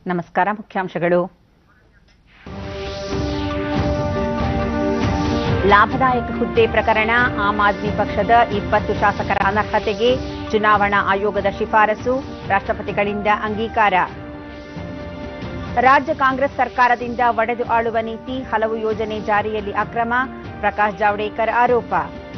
ನಮಸ್ಕಾರ ಮುಖ್ಯಾಂಶಗಳು ಲಾಭದಾಯಕ ಹುದ್ದೆ ಪ್ರಕರಣ ಆಮ್ ಆದ್ಮಿ ಪಕ್ಷದ ಇಪ್ಪತ್ತು ಶಾಸಕರ ಅನರ್ಹತೆಗೆ ಚುನಾವಣಾ ಆಯೋಗದ ಶಿಫಾರಸು ರಾಷ್ಟ್ರಪತಿಗಳಿಂದ ಅಂಗೀಕಾರ ರಾಜ್ಯ ಕಾಂಗ್ರೆಸ್ ಸರ್ಕಾರದಿಂದ ಒಡೆದು ಆಳುವ ನೀತಿ ಹಲವು ಯೋಜನೆ ಜಾರಿಯಲ್ಲಿ ಅಕ್ರಮ ಪ್ರಕಾಶ್ ಜಾವಡೇಕರ್ ಆರೋಪ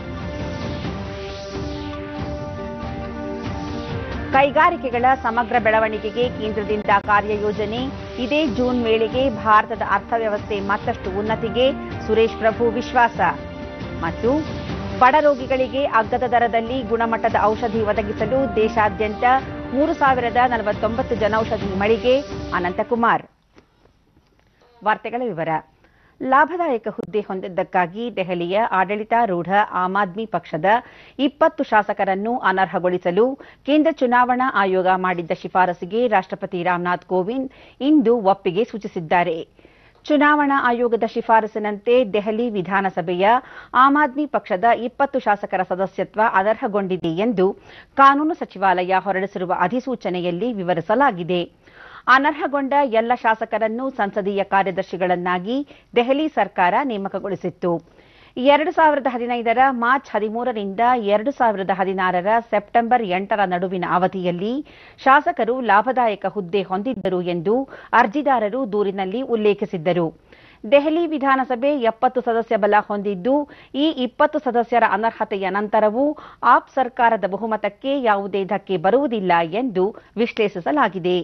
ಕೈಗಾರಿಕೆಗಳ ಸಮಗ್ರ ಬೆಳವಣಿಗೆಗೆ ಕೇಂದ್ರದಿಂದ ಕಾರ್ಯಯೋಜನೆ ಇದೇ ಜೂನ್ ವೇಳೆಗೆ ಭಾರತದ ಅರ್ಥವ್ಯವಸ್ಥೆ ಮತ್ತಷ್ಟು ಉನ್ನತಿಗೆ ಸುರೇಶ್ ಪ್ರಭು ವಿಶ್ವಾಸ ಮತ್ತು ಬಡ ರೋಗಿಗಳಿಗೆ ಅಗ್ಗದ ದರದಲ್ಲಿ ಗುಣಮಟ್ಟದ ಔಷಧಿ ಒದಗಿಸಲು ದೇಶಾದ್ಯಂತ ಮೂರು ಸಾವಿರದ ನಲವತ್ತೊಂಬತ್ತು ಜನೌಷಧಿ ಮಳಿಗೆ ಅನಂತಕುಮಾರ್ ವಾರ್ತೆಗಳ ವಿವರ ಲಾಭದಾಯಕ ಹುದ್ದೆ ಹೊಂದಿದ್ದಕ್ಕಾಗಿ ದೆಹಲಿಯ ಆಡಳಿತಾರೂಢ ಆಮ್ ಆದ್ಮಿ ಪಕ್ಷದ ಇಪ್ಪತ್ತು ಶಾಸಕರನ್ನು ಅನರ್ಹಗೊಳಿಸಲು ಕೇಂದ್ರ ಚುನಾವಣಾ ಆಯೋಗ ಮಾಡಿದ್ದ ಶಿಫಾರಸಿಗೆ ರಾಷ್ಟ್ರಪತಿ ರಾಮನಾಥ್ ಕೋವಿಂದ್ ಇಂದು ಒಪ್ಪಿಗೆ ಸೂಚಿಸಿದ್ದಾರೆ ಚುನಾವಣಾ ಆಯೋಗದ ಶಿಫಾರಸಿನಂತೆ ದೆಹಲಿ ವಿಧಾನಸಭೆಯ ಆಮ್ ಆದ್ಮಿ ಪಕ್ಷದ ಇಪ್ಪತ್ತು ಶಾಸಕರ ಸದಸ್ಯತ್ವ ಅನರ್ಹಗೊಂಡಿದೆ ಎಂದು ಕಾನೂನು ಸಚಿವಾಲಯ ಹೊರಡಿಸಿರುವ ಅಧಿಸೂಚನೆಯಲ್ಲಿ ವಿವರಿಸಲಾಗಿದೆ ಅನರ್ಹಗೊಂಡ ಎಲ್ಲ ಶಾಸಕರನ್ನು ಸಂಸದೀಯ ಕಾರ್ಯದರ್ಶಿಗಳನ್ನಾಗಿ ದೆಹಲಿ ಸರ್ಕಾರ ನೇಮಕಗೊಳಿಸಿತ್ತು ಎರಡು ಸಾವಿರದ ಹದಿನೈದರ ಮಾರ್ಚ್ ಹದಿಮೂರರಿಂದ ಎರಡು ಸಾವಿರದ ಹದಿನಾರರ ಸೆಪ್ಟೆಂಬರ್ ಎಂಟರ ನಡುವಿನ ಅವಧಿಯಲ್ಲಿ ಶಾಸಕರು ಲಾಭದಾಯಕ ಹುದ್ದೆ ಹೊಂದಿದ್ದರು ಎಂದು ಅರ್ಜಿದಾರರು ದೂರಿನಲ್ಲಿ ಉಲ್ಲೇಖಿಸಿದ್ದರು ದೆಹಲಿ ವಿಧಾನಸಭೆ ಎಪ್ಪತ್ತು ಸದಸ್ಯ ಬಲ ಹೊಂದಿದ್ದು ಈ ಇಪ್ಪತ್ತು ಸದಸ್ಯರ ಅನರ್ಹತೆಯ ನಂತರವೂ ಆಪ್ ಸರ್ಕಾರದ ಬಹುಮತಕ್ಕೆ ಯಾವುದೇ ಧಕ್ಕೆ ಬರುವುದಿಲ್ಲ ಎಂದು ವಿಶ್ಲೇಷಿಸಲಾಗಿದೆ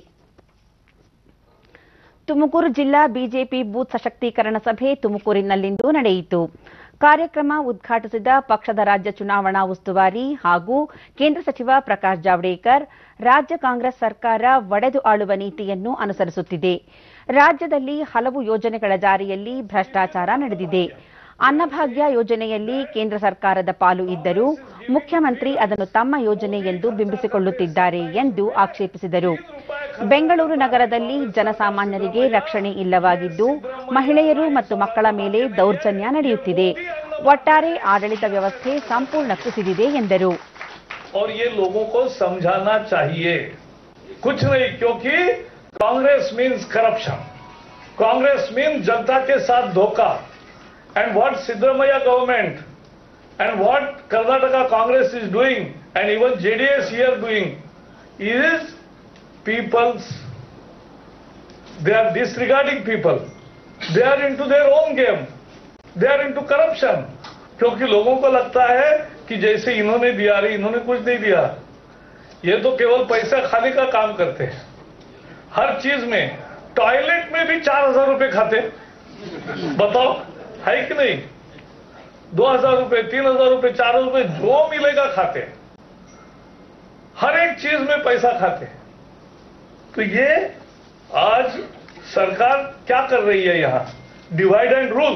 ತುಮಕೂರು ಜಿಲ್ಲಾ ಬಿಜೆಪಿ ಬೂತ್ ಸಶಕ್ತೀಕರಣ ಸಭೆ ತುಮಕೂರಿನಲ್ಲಿಂದು ನಡೆಯಿತು ಕಾರ್ಯಕ್ರಮ ಉದ್ಘಾಟಿಸಿದ ಪಕ್ಷದ ರಾಜ್ಯ ಚುನಾವಣಾ ಉಸ್ತುವಾರಿ ಹಾಗೂ ಕೇಂದ್ರ ಸಚಿವ ಪ್ರಕಾಶ್ ಜಾವಡೇಕರ್ ರಾಜ್ಯ ಕಾಂಗ್ರೆಸ್ ಸರ್ಕಾರ ಒಡೆದು ಆಳುವ ನೀತಿಯನ್ನು ಅನುಸರಿಸುತ್ತಿದೆ ರಾಜ್ಯದಲ್ಲಿ ಹಲವು ಯೋಜನೆಗಳ ಜಾರಿಯಲ್ಲಿ ಭ್ರಷ್ಟಾಚಾರ ನಡೆದಿದೆ ಅನ್ನಭಾಗ್ಯ ಯೋಜನೆಯಲ್ಲಿ ಕೇಂದ್ರ ಸರ್ಕಾರದ ಪಾಲು ಇದ್ದರೂ ಮುಖ್ಯಮಂತ್ರಿ ಅದನ್ನು ತಮ್ಮ ಯೋಜನೆ ಎಂದು ಬಿಂಬಿಸಿಕೊಳ್ಳುತ್ತಿದ್ದಾರೆ ಎಂದು ಆಕ್ಷೇಪಿಸಿದರು ಬೆಂಗಳೂರು ನಗರದಲ್ಲಿ ಜನಸಾಮಾನ್ಯರಿಗೆ ರಕ್ಷಣೆ ಇಲ್ಲವಾಗಿದ್ದು ಮಹಿಳೆಯರು ಮತ್ತು ಮಕ್ಕಳ ಮೇಲೆ ದೌರ್ಜನ್ಯ ನಡೆಯುತ್ತಿದೆ ಒಟ್ಟಾರೆ ಆಡಳಿತ ವ್ಯವಸ್ಥೆ ಸಂಪೂರ್ಣ ಕುಸಿದಿದೆ ಎಂದರು और ये लोगों को समझाना चाहिए कुछ नहीं क्योंकि Congress means corruption Congress means जनता के साथ धोखा and what Siddaramaiah government and what Karnataka Congress is doing and even JDS here doing is people's they are disregarding people they are into their own game they are into corruption क्योंकि लोगों को लगता है कि जैसे इन्होंने दिया रे इन्होंने कुछ नहीं दिया ये तो केवल पैसा खाने का काम करते हैं हर चीज में टॉयलेट में भी चार हजार रुपए खाते बताओ है कि नहीं दो हजार रुपए तीन हजार रुपए चार हजार रुपए जो मिलेगा खाते हर एक चीज में पैसा खाते तो ये आज सरकार क्या कर रही है यहां divide and rule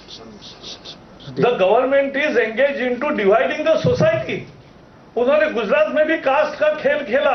the government is engage in to dividing the society उन्होंने गुजरात में भी कास्ट का खेल खेला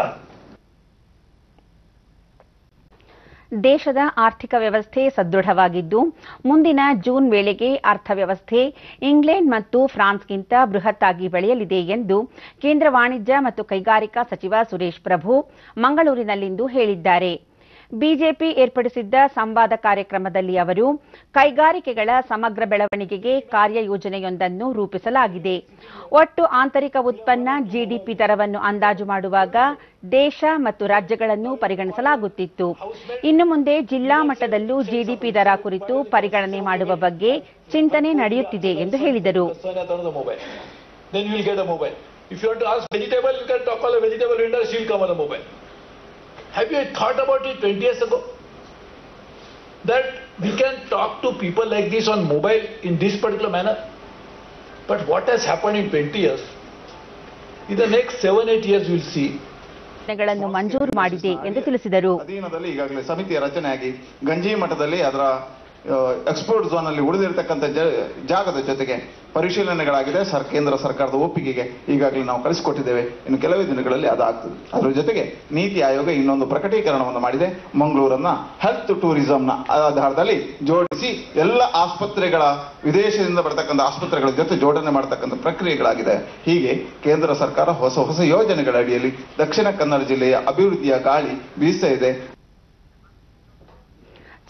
ದೇಶದ ಆರ್ಥಿಕ ವ್ಯವಸ್ಥೆ ಸದೃಢವಾಗಿದ್ದು ಮುಂದಿನ ಜೂನ್ ವೇಳೆಗೆ ಅರ್ಥವ್ಯವಸ್ಥೆ ಇಂಗ್ಲೆಂಡ್ ಮತ್ತು ಫ್ರಾನ್ಸ್ಗಿಂತ ಬೃಹತ್ತಾಗಿ ಬೆಳೆಯಲಿದೆ ಎಂದು ಕೇಂದ್ರ ವಾಣಿಜ್ಯ ಮತ್ತು ಕೈಗಾರಿಕಾ ಸಚಿವ ಸುರೇಶ್ ಪ್ರಭು ಮಂಗಳೂರಿನಲ್ಲಿಂದು ಹೇಳಿದ್ದಾರೆ ಬಿಜೆಪಿ ಏರ್ಪಡಿಸಿದ್ದ ಸಂವಾದ ಕಾರ್ಯಕ್ರಮದಲ್ಲಿ ಅವರು ಕೈಗಾರಿಕೆಗಳ ಸಮಗ್ರ ಬೆಳವಣಿಗೆಗೆ ಕಾರ್ಯಯೋಜನೆಯೊಂದನ್ನು ರೂಪಿಸಲಾಗಿದೆ ಒಟ್ಟು ಆಂತರಿಕ ಉತ್ಪನ್ನ ಜಿಡಿಪಿ ದರವನ್ನು ಅಂದಾಜು ಮಾಡುವಾಗ ದೇಶ ಮತ್ತು ರಾಜ್ಯಗಳನ್ನು ಪರಿಗಣಿಸಲಾಗುತ್ತಿತ್ತು ಇನ್ನು ಮುಂದೆ ಜಿಲ್ಲಾ ಮಟ್ಟದಲ್ಲೂ ಜಿಡಿಪಿ ದರ ಕುರಿತು ಪರಿಗಣನೆ ಮಾಡುವ ಬಗ್ಗೆ ಚಿಂತನೆ ನಡೆಯುತ್ತಿದೆ ಎಂದು ಹೇಳಿದರು son at another mobile. Then you will get a mobile. If you want to ask vegetable, you can talk all a vegetable vendor, she will come on a mobile. Have you thought about it 20 years ago? That we can talk to people like this on mobile in this particular manner? But what has happened in 20 years? In the next 7-8 years, you will see ಯೋಜನೆಗಳನ್ನು ಮಂಜೂರು ಮಾಡಿದೆ ಎಂದು ತಿಳಿಸಿದರು ಅಧೀನದಲ್ಲಿ ಈಗಾಗಲೇ ಸಮಿತಿಯ ರಚನೆಯಾಗಿ ಗಂಜಿ ಮಠದಲ್ಲಿ ಅದರ ಎಕ್ಸ್ಪೋರ್ಟ್ ಝೋನ್ ಅಲ್ಲಿ ಉಳಿದಿರತಕ್ಕಂಥ ಜಾಗದ ಜೊತೆಗೆ ಪರಿಶೀಲನೆಗಳಾಗಿದೆ ಸರ್ ಕೇಂದ್ರ ಸರ್ಕಾರದ ಒಪ್ಪಿಗೆಗೆ ಈಗಾಗಲೇ ನಾವು ಕಳಿಸಿಕೊಟ್ಟಿದ್ದೇವೆ ಇನ್ನು ಕೆಲವೇ ದಿನಗಳಲ್ಲಿ ಅದಾಗ್ತದೆ ಅದರ ಜೊತೆಗೆ ನೀತಿ ಆಯೋಗ ಇನ್ನೊಂದು ಪ್ರಕಟೀಕರಣವನ್ನು ಮಾಡಿದೆ ಮಂಗಳೂರನ್ನ ಹೆಲ್ತ್ ಟೂರಿಸಂನ ಆಧಾರದಲ್ಲಿ ಜೋಡಿಸಿ ಎಲ್ಲ ಆಸ್ಪತ್ರೆಗಳ ವಿದೇಶದಿಂದ ಬರತಕ್ಕಂಥ ಆಸ್ಪತ್ರೆಗಳ ಜೊತೆ ಜೋಡಣೆ ಮಾಡತಕ್ಕಂಥ ಪ್ರಕ್ರಿಯೆಗಳಾಗಿದೆ ಹೀಗೆ ಕೇಂದ್ರ ಸರ್ಕಾರ ಹೊಸ ಹೊಸ ಯೋಜನೆಗಳ ಅಡಿಯಲ್ಲಿ ದಕ್ಷಿಣ ಕನ್ನಡ ಜಿಲ್ಲೆಯ ಅಭಿವೃದ್ಧಿಯ ಗಾಳಿ ಬೀಸ್ತಾ ಇದೆ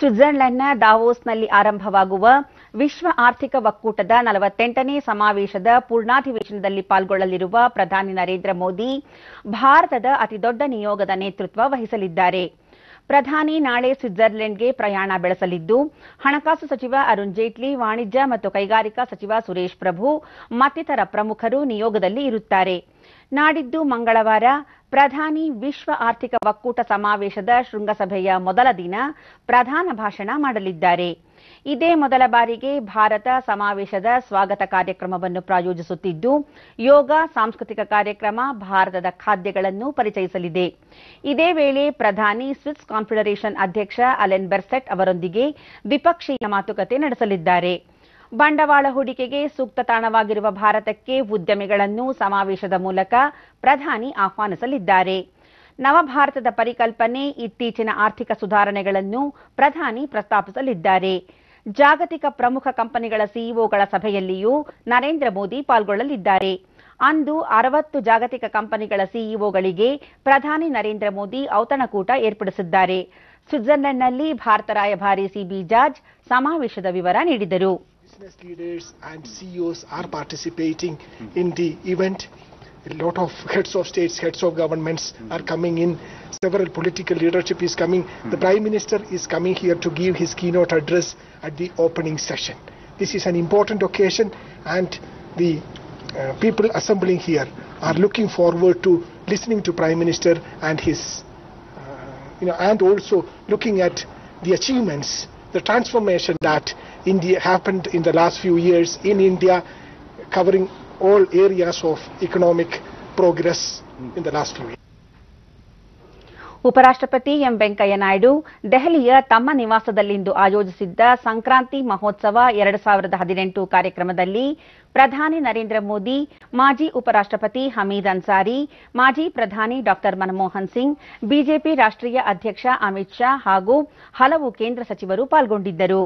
ಸ್ವಿಟ್ಜರ್ಲೆಂಡ್ನ ದಾವೋಸ್ನಲ್ಲಿ ಆರಂಭವಾಗುವ ವಿಶ್ವ ಆರ್ಥಿಕ ಒಕ್ಕೂಟದ ನಲವತ್ತೆಂಟನೇ ಸಮಾವೇಶದ ಪೂರ್ಣಾಧಿವೇಶನದಲ್ಲಿ ಪಾಲ್ಗೊಳ್ಳಲಿರುವ ಪ್ರಧಾನಿ ನರೇಂದ್ರ ಮೋದಿ ಭಾರತದ ಅತಿದೊಡ್ಡ ನಿಯೋಗದ ನೇತೃತ್ವ ವಹಿಸಲಿದ್ದಾರೆ ಪ್ರಧಾನಿ ನಾಳೆ ಸ್ವಿಟ್ಜರ್ಲೆಂಡ್ಗೆ ಪ್ರಯಾಣ ಬೆಳೆಸಲಿದ್ದು ಹಣಕಾಸು ಸಚಿವ ಅರುಣ್ ಜೇಟ್ಲಿ ವಾಣಿಜ್ಯ ಮತ್ತು ಕೈಗಾರಿಕಾ ಸಚಿವ ಸುರೇಶ್ ಪ್ರಭು ಮತ್ತಿತರ ಪ್ರಮುಖರು ನಿಯೋಗದಲ್ಲಿ ಇರುತ್ತಾರೆ ನಾಡಿದ್ದು ಮಂಗಳವಾರ ಪ್ರಧಾನಿ ವಿಶ್ವ ಆರ್ಥಿಕ ಒಕ್ಕೂಟ ಸಮಾವೇಶದ ಶೃಂಗಸಭೆಯ ಮೊದಲ ದಿನ ಪ್ರಧಾನ ಭಾಷಣ ಮಾಡಲಿದ್ದಾರೆ ಇದೇ ಮೊದಲ ಬಾರಿಗೆ ಭಾರತ ಸಮಾವೇಶದ ಸ್ವಾಗತ ಕಾರ್ಯಕ್ರಮವನ್ನು ಪ್ರಾಯೋಜಿಸುತ್ತಿದ್ದು ಯೋಗ ಸಾಂಸ್ಕೃತಿಕ ಕಾರ್ಯಕ್ರಮ ಭಾರತದ ಖಾದ್ಯಗಳನ್ನು ಪರಿಚಯಿಸಲಿದೆ ಇದೇ ವೇಳೆ ಪ್ರಧಾನಿ ಸ್ವಿಸ್ ಕಾನ್ಫೆಡರೇಷನ್ ಅಧ್ಯಕ್ಷ ಅಲೆನ್ ಬೆರ್ಸೆಟ್ ಅವರೊಂದಿಗೆ ದ್ವಿಪಕ್ಷೀಯ ಮಾತುಕತೆ ನಡೆಸಲಿದ್ದಾರೆ ಬಂಡವಾಳ ಹೂಡಿಕೆಗೆ ಸೂಕ್ತ ತಾಣವಾಗಿರುವ ಭಾರತಕ್ಕೆ ಉದ್ಯಮಿಗಳನ್ನು ಸಮಾವೇಶದ ಮೂಲಕ ಪ್ರಧಾನಿ ಆಹ್ವಾನಿಸಲಿದ್ದಾರೆ ನವಭಾರತದ ಪರಿಕಲ್ಪನೆ ಇತ್ತೀಚಿನ ಆರ್ಥಿಕ ಸುಧಾರಣೆಗಳನ್ನು ಪ್ರಧಾನಿ ಪ್ರಸ್ತಾಪಿಸಲಿದ್ದಾರೆ ಜಾಗತಿಕ ಪ್ರಮುಖ ಕಂಪನಿಗಳ ಸಿಇಒಗಳ ಸಭೆಯಲ್ಲಿಯೂ ನರೇಂದ್ರ ಮೋದಿ ಪಾಲ್ಗೊಳ್ಳಲಿದ್ದಾರೆ ಅಂದು ಅರವತ್ತು ಜಾಗತಿಕ ಕಂಪನಿಗಳ ಸಿಇಒಗಳಿಗೆ ಪ್ರಧಾನಿ ನರೇಂದ್ರ ಮೋದಿ ಔತಣಕೂಟ ಏರ್ಪಡಿಸಿದ್ದಾರೆ ಸ್ವಿಟ್ಜರ್ಲೆಂಡ್ನಲ್ಲಿ ಭಾರತ ರಾಯಭಾರಿ ಸಿಬಿ ಜಾರ್ಜ್ ಸಮಾವೇಶದ ವಿವರ ನೀಡಿದರು business leaders and CEOs are participating in the event. A lot of heads of states, heads of governments are coming in. Several political leadership is coming. The Prime Minister is coming here to give his keynote address at the opening session. This is an important occasion and the uh, people assembling here are looking forward to listening to Prime Minister and his you know, and also looking at the achievements, the transformation that India happened in the last few years in India, covering all areas of economic progress in the last few years. ಉಪರಾಷ್ಟ್ರಪತಿ M Venkaiah Naidu ದೆಹಲಿಯ ತಮ್ಮ ನಿವಾಸದಲ್ಲಿಂದು ಆಯೋಜಿಸಿದ್ದ ಸಂಕ್ರಾಂತಿ ಮಹೋತ್ಸವ ಎರಡು ಸಾವಿರದ ಹದಿನೆಂಟು ಕಾರ್ಯಕ್ರಮದಲ್ಲಿ ಪ್ರಧಾನಿ ನರೇಂದ್ರ ಮೋದಿ ಮಾಜಿ ಉಪರಾಷ್ಟ್ರಪತಿ ಹಮೀದ್ ಅನ್ಸಾರಿ ಮಾಜಿ ಪ್ರಧಾನಿ ಡಾ ಮನಮೋಹನ್ ಸಿಂಗ್ ಬಿಜೆಪಿ ರಾಷ್ಟ್ರೀಯ ಅಧ್ಯಕ್ಷ ಅಮಿತ್ ಶಾ ಹಾಗೂ ಹಲವು ಕೇಂದ್ರ ಸಚಿವರು ಪಾಲ್ಗೊಂಡಿದ್ದರು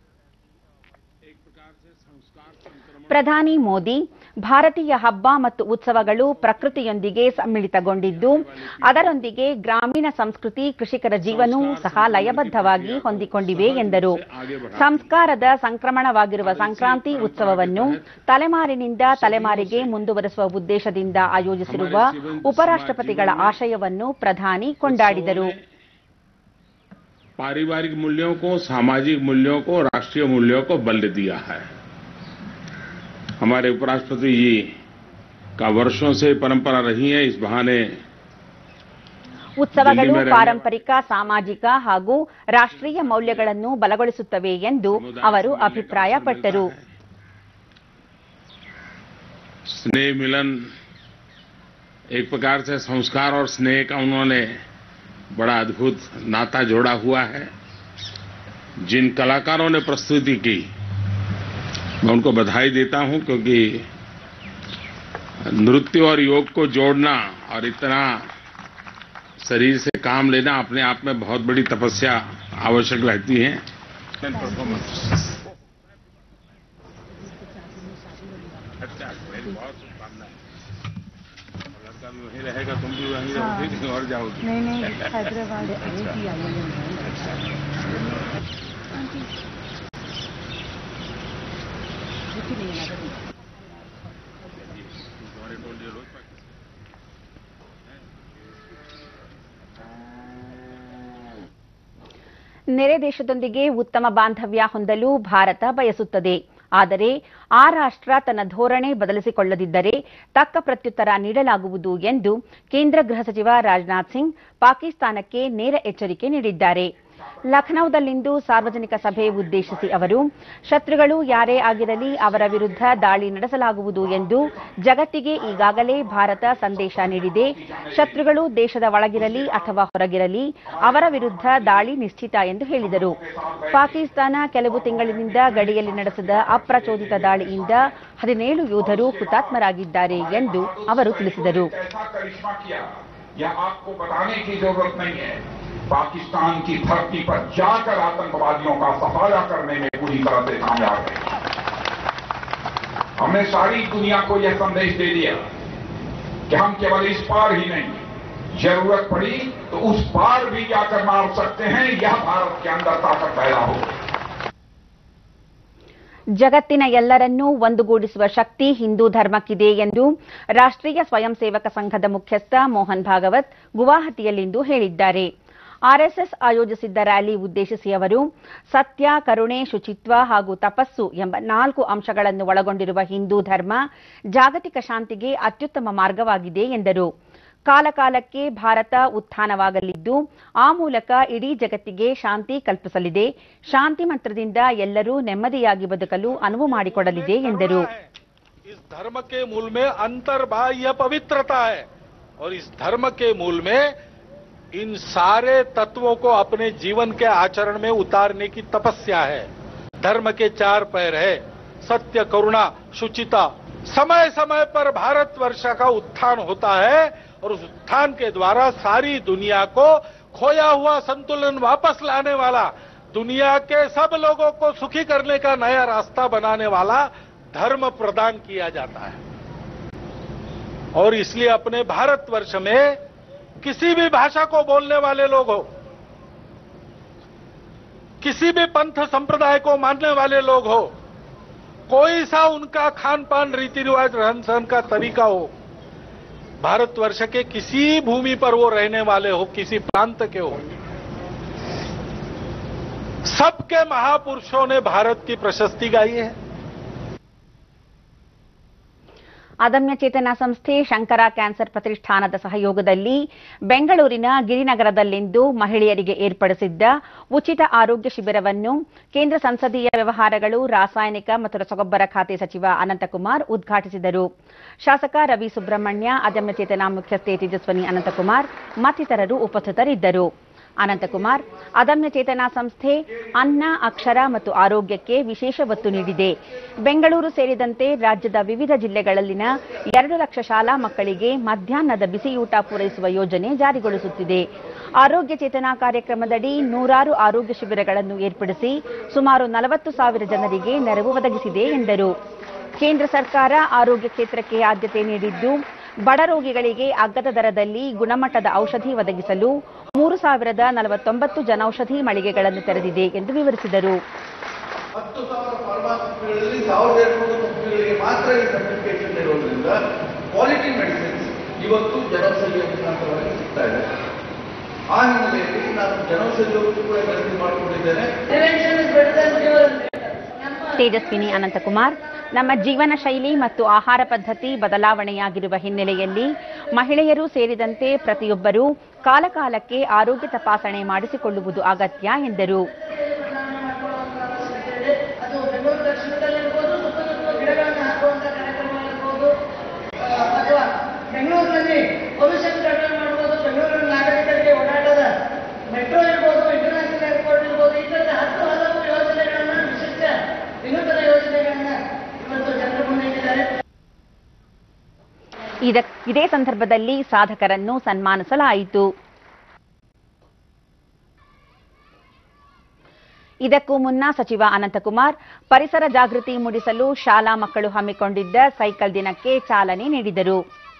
ಪ್ರಧಾನಿ ಮೋದಿ ಭಾರತೀಯ ಹಬ್ಬ ಮತ್ತು ಉತ್ಸವಗಳು ಪ್ರಕೃತಿಯೊಂದಿಗೆ ಸಮ್ಮಿಳಿತಗೊಂಡಿದ್ದು ಅದರೊಂದಿಗೆ ಗ್ರಾಮೀಣ ಸಂಸ್ಕೃತಿ ಕೃಷಿಕರ ಜೀವನವೂ ಸಹ ಲಯಬದ್ಧವಾಗಿ ಹೊಂದಿಕೊಂಡಿವೆ ಎಂದರು ಸಂಸ್ಕಾರದ ಸಂಕ್ರಮಣವಾಗಿರುವ ಸಂಕ್ರಾಂತಿ ಉತ್ಸವವನ್ನು ತಲೆಮಾರಿನಿಂದ ತಲೆಮಾರಿಗೆ ಮುಂದುವರೆಸುವ ಉದ್ದೇಶದಿಂದ ಆಯೋಜಿಸಿರುವ ಉಪರಾಷ್ಟ್ರಪತಿಗಳ ಆಶಯವನ್ನು ಪ್ರಧಾನಿ ಕೊಂಡಾಡಿದರು पारिवारिक मूल्यों को सामाजिक मूल्यों को राष्ट्रीय मूल्यों को बल दिया है हमारे उपराष्ट्रपति जी का वर्षों से परंपरा रही है इस बहाने ಉತ್ಸವಗಳು ಪಾರಂಪರಿಕ ಸಾಮಾಜಿಕ ಹಾಗೂ ರಾಷ್ಟ್ರೀಯ ಮೌಲ್ಯಗಳನ್ನು ಬಲಗೊಳಿಸುತ್ತವೆ ಎಂದು ಅವರು ಅಭಿಪ್ರಾಯಪಟ್ಟರು स्नेह मिलन एक प्रकार से संस्कार और स्नेह का उन्होंने बड़ा अद्भुत नाता जोड़ा हुआ है जिन कलाकारों ने प्रस्तुति की मैं उनको बधाई देता हूं क्योंकि नृत्य और योग को जोड़ना और इतना शरीर से काम लेना अपने आप में बहुत बड़ी तपस्या आवश्यक रहती है अच्छा मेरी बहुत शुभकामनाएं लड़का भी वहीं रहेगा तुम भी वहीं रहोगे कहीं और जाओगे नहीं नहीं हैदराबाद आएगी तुम्हारे टोली रोज प्रैक्टिस ನೆರೆ ದೇಶದೊಂದಿಗೆ ಉತ್ತಮ ಬಾಂಧವ್ಯ ಹೊಂದಲು ಭಾರತ ಬಯಸುತ್ತದೆ ಆದರೆ ಆ ರಾಷ್ಟ್ರ ತನ್ನ ಧೋರಣೆ ಬದಲಿಸಿಕೊಳ್ಳದಿದ್ದರೆ ತಕ್ಕ ಪ್ರತ್ಯುತ್ತರ ನೀಡಲಾಗುವುದು ಎಂದು ಕೇಂದ್ರ ಗೃಹ ಸಚಿವ ರಾಜನಾಥ್ ಸಿಂಗ್ ಪಾಕಿಸ್ತಾನಕ್ಕೆ ನೇರ ಎಚ್ಚರಿಕೆ ನೀಡಿದ್ದಾರೆ ಲಖನೌದಲ್ಲಿಂದು ಸಾರ್ವಜನಿಕ ಸಭೆ ಉದ್ದೇಶಿಸಿ ಅವರು ಶತ್ರುಗಳು ಯಾರೇ ಆಗಿರಲಿ ಅವರ ವಿರುದ್ಧ ದಾಳಿ ನಡೆಸಲಾಗುವುದು ಎಂದು ಜಗತ್ತಿಗೆ ಈಗಾಗಲೇ ಭಾರತ ಸಂದೇಶ ನೀಡಿದೆ ಶತ್ರುಗಳು ದೇಶದ ಒಳಗಿರಲಿ ಅಥವಾ ಹೊರಗಿರಲಿ ಅವರ ವಿರುದ್ಧ ದಾಳಿ ನಿಶ್ಚಿತ ಎಂದು ಹೇಳಿದರು ಪಾಕಿಸ್ತಾನ ಕೆಲವು ತಿಂಗಳಿನಿಂದ ಗಡಿಯಲ್ಲಿ ನಡೆಸಿದ ಅಪ್ರಚೋದಿತ ದಾಳಿಯಿಂದ ಹದಿನೇಳು ಯೋಧರು ಹುತಾತ್ಮರಾಗಿದ್ದಾರೆ ಎಂದು ಅವರು ತಿಳಿಸಿದರು कैसा करिश्मा किया यह आपको बताने की जरूरत नहीं है पाकिस्तान की धरती पर जाकर आतंकवादियों का सफाया करने में पूरी तरह से कामयाब है हमने सारी दुनिया को यह संदेश दे दिया कि हम केवल इस पार ही नहीं जरूरत पड़ी तो उस पार भी जाकर मार सकते हैं यह भारत के अंदर ताकत पैदा हो ಜಗತ್ತಿನ ಎಲ್ಲರನ್ನೂ ಒಂದುಗೂಡಿಸುವ ಶಕ್ತಿ ಹಿಂದೂ ಧರ್ಮಕ್ಕಿದೆ ಎಂದು ರಾಷ್ಟ್ರೀಯ ಸ್ವಯಂ ಸೇವಕ ಸಂಘದ ಮುಖ್ಯಸ್ಥ ಮೋಹನ್ ಭಾಗವತ್ ಗುವಾಹಟಿಯಲ್ಲಿಂದು ಹೇಳಿದ್ದಾರೆ ಆರ್ಎಸ್ಎಸ್ ಆಯೋಜಿಸಿದ್ದ ರ್ಯಾಲಿ ಉದ್ದೇಶಿಸಿ ಅವರು ಸತ್ಯ ಕರುಣೆ ಶುಚಿತ್ವ ಹಾಗೂ ತಪಸ್ಸು ಎಂಬ ನಾಲ್ಕು ಅಂಶಗಳನ್ನು ಒಳಗೊಂಡಿರುವ ಹಿಂದೂ ಧರ್ಮ ಜಾಗತಿಕ ಶಾಂತಿಗೆ ಅತ್ಯುತ್ತಮ ಮಾರ್ಗವಾಗಿದೆ ಎಂದರು ಕಾಲಕಾಲಕ್ಕೆ ಭಾರತ ಉತ್ಥಾನವಾಗಲಿದ್ದು ಆ ಮೂಲಕ ಇಡೀ ಜಗತ್ತಿಗೆ ಶಾಂತಿ ಕಲ್ಪಿಸಲಿದೆ ಶಾಂತಿ ಮಂತ್ರದಿಂದ ಎಲ್ಲರೂ ನೆಮ್ಮದಿಯಾಗಿ ಬದುಕಲು ಅನುವು ಮಾಡಿಕೊಡಲಿದೆ ಎಂದರು इस धर्म के मूल में अंतर्बाह्य पवित्रता है और इस धर्म के मूल में इन सारे तत्वों को अपने जीवन के आचरण में उतारने की तपस्या है धर्म के चार पैर है सत्य करुणा शुचिता समय समय पर भारतवर्ष का उत्थान होता है और उस उत्थान के द्वारा सारी दुनिया को खोया हुआ संतुलन वापस लाने वाला दुनिया के सब लोगों को सुखी करने का नया रास्ता बनाने वाला धर्म प्रदान किया जाता है और इसलिए अपने भारतवर्ष में किसी भी भाषा को बोलने वाले लोग हो किसी भी पंथ संप्रदाय को मानने वाले लोग हो कोई सा उनका खान पान रीति रिवाज रहन सहन का तरीका हो भारतवर्ष के किसी भूमि पर वो रहने वाले हो किसी प्रांत के हो सबके महापुरुषों ने भारत की प्रशस्ति गाई है ಅದಮ್ಯ ಚೇತನ ಸಂಸ್ಥೆ ಶಂಕರ ಕ್ಯಾನ್ಸರ್ ಪ್ರತಿಷ್ಠಾನದ ಸಹಯೋಗದಲ್ಲಿ ಬೆಂಗಳೂರಿನ ಗಿರಿನಗರದಲ್ಲಿಂದು ಮಹಿಳೆಯರಿಗೆ ಏರ್ಪಡಿಸಿದ್ದ ಉಚಿತ ಆರೋಗ್ಯ ಶಿಬಿರವನ್ನು ಕೇಂದ್ರ ಸಂಸದೀಯ ವ್ಯವಹಾರಗಳು ರಾಸಾಯನಿಕ ಮತ್ತು ರಸಗೊಬ್ಬರ ಖಾತೆ ಸಚಿವ ಅನಂತಕುಮಾರ್ ಉದ್ಘಾಟಿಸಿದರು ಶಾಸಕ ರವಿ ಸುಬ್ರಹ್ಮಣ್ಯ ಅದಮ್ಯ ಚೇತನ ಮುಖ್ಯಸ್ಥೆ ತೇಜಸ್ವಿನಿ ಅನಂತಕುಮಾರ್ ಮತ್ತಿತರರು ಉಪಸ್ಥಿತರಿದ್ದರು ಅನಂತಕುಮಾರ್ ಅದಮ್ಯ ಚೇತನ ಸಂಸ್ಥೆ ಅನ್ನ ಅಕ್ಷರ ಮತ್ತು ಆರೋಗ್ಯಕ್ಕೆ ವಿಶೇಷ ಒತ್ತು ನೀಡಿದೆ ಬೆಂಗಳೂರು ಸೇರಿದಂತೆ ರಾಜ್ಯದ ವಿವಿಧ ಜಿಲ್ಲೆಗಳಲ್ಲಿನ ಎರಡು ಲಕ್ಷ ಶಾಲಾ ಮಕ್ಕಳಿಗೆ ಮಧ್ಯಾಹ್ನದ ಬಿಸಿಯೂಟ ಪೂರೈಸುವ ಯೋಜನೆ ಜಾರಿಗೊಳಿಸುತ್ತಿದೆ ಆರೋಗ್ಯ ಚೇತನ ಕಾರ್ಯಕ್ರಮದಡಿ ನೂರಾರು ಆರೋಗ್ಯ ಶಿಬಿರಗಳನ್ನು ಏರ್ಪಡಿಸಿ ಸುಮಾರು ನಲವತ್ತು ಸಾವಿರ ಜನರಿಗೆ ನೆರವು ಒದಗಿಸಿದೆ ಎಂದರು ಕೇಂದ್ರ ಸರ್ಕಾರ ಆರೋಗ್ಯ ಕ್ಷೇತ್ರಕ್ಕೆ ಆದ್ಯತೆ ನೀಡಿದ್ದು ಬಡ ರೋಗಿಗಳಿಗೆ ಅಗ್ಗದ ದರದಲ್ಲಿ ಗುಣಮಟ್ಟದ ಔಷಧಿ ಒದಗಿಸಲು ಮೂರು ಸಾವಿರದ ನಲವತ್ತೊಂಬತ್ತು ಜನೌಷಧಿ ಮಳಿಗೆಗಳನ್ನು ತೆರೆದಿದೆ ಎಂದು ವಿವರಿಸಿದರು ಹತ್ತು ಸಾವಿರ ಫಾರ್ಮಾಸಿಟಿಗಳಲ್ಲಿ ಸಾವಿರದ ಎರಡುನೂರು ಕಂಪನಿಗಳಿಗೆ ಮಾತ್ರ ಈ ಸರ್ಟಿಫಿಕೇಶನ್ ಇರೋದ್ರಿಂದ ಕ್ವಾಲಿಟಿ ಮೆಡಿಸಿನ್ಸ್ ಇವತ್ತು ಜನೌಷಧಿಯ ಮುಖಾಂತರವಾಗಿ ಸಿಗ್ತಾ ಇದೆ ಆ ಹಿನ್ನೆಲೆಯಲ್ಲಿ ನಾನು ಜನೌಷಧಿಯವರು ಕೂಡ ಖರೀದಿ ಮಾಡಿಕೊಂಡಿದ್ದೇನೆ ತೇಜಸ್ವಿನಿ ಅನಂತಕುಮಾರ್ ನಮ್ಮ ಜೀವನ ಶೈಲಿ ಮತ್ತು ಆಹಾರ ಪದ್ಧತಿ ಬದಲಾವಣೆಯಾಗಿರುವ ಹಿನ್ನೆಲೆಯಲ್ಲಿ ಮಹಿಳೆಯರು ಸೇರಿದಂತೆ ಪ್ರತಿಯೊಬ್ಬರೂ ಕಾಲಕಾಲಕ್ಕೆ ಆರೋಗ್ಯ ತಪಾಸಣೆ ಮಾಡಿಸಿಕೊಳ್ಳುವುದು ಅಗತ್ಯ ಎಂದರು ಅದು ಬೆಂಗಳೂರು ದಕ್ಷಿಣದಲ್ಲಿರ್ಬೋದು ಸುತ್ತಮುತ್ತ ಗಿಡಗಳನ್ನು ಹಾಕುವಂತ ಕಾರ್ಯಕ್ರಮ ಇರ್ಬೋದು ಆ, ಅಥವಾ ಬೆಂಗಳೂರಿನಲ್ಲಿ ಪೊಲ್ಯೂಷನ್ ಕಂಟ್ರೋಲ್ ಮಾಡ್ಬೋದು ಬೆಂಗಳೂರಿನ ನಾಗರಿಕರಿಗೆ ಓಡಾಟದ ಮೆಟ್ರೋ ಇರ್ಬೋದು ಇಂಟರ್ನ್ಯಾಷನಲ್ ಏರ್ಪೋರ್ಟ್ ಇರ್ಬೋದು ಈ ಥರದ ಹತ್ತು ಹಲವು ಯೋಜನೆಗಳನ್ನ ವಿಶಿಷ್ಟ ವಿನೂತನ ಯೋಜನೆಗಳನ್ನ ಇವತ್ತು ಜನರ ಮುಂದೆ ಇಟ್ಟಿದ್ದಾರೆ ಇದ- ಇದೇ ಸಂದರ್ಭದಲ್ಲಿ ಸಾಧಕರನ್ನು ಸನ್ಮಾನಿಸಲಾಯಿತು ಇದಕ್ಕೂ ಮುನ್ನ ಸಚಿವ ಅನಂತಕುಮಾರ್ ಪರಿಸರ ಜಾಗೃತಿ ಮೂಡಿಸಲು ಶಾಲಾ ಮಕ್ಕಳು ಹಮ್ಮಿಕೊಂಡಿದ್ದ ಸೈಕಲ್ ದಿನಕ್ಕೆ ಚಾಲನೆ ನೀಡಿದರು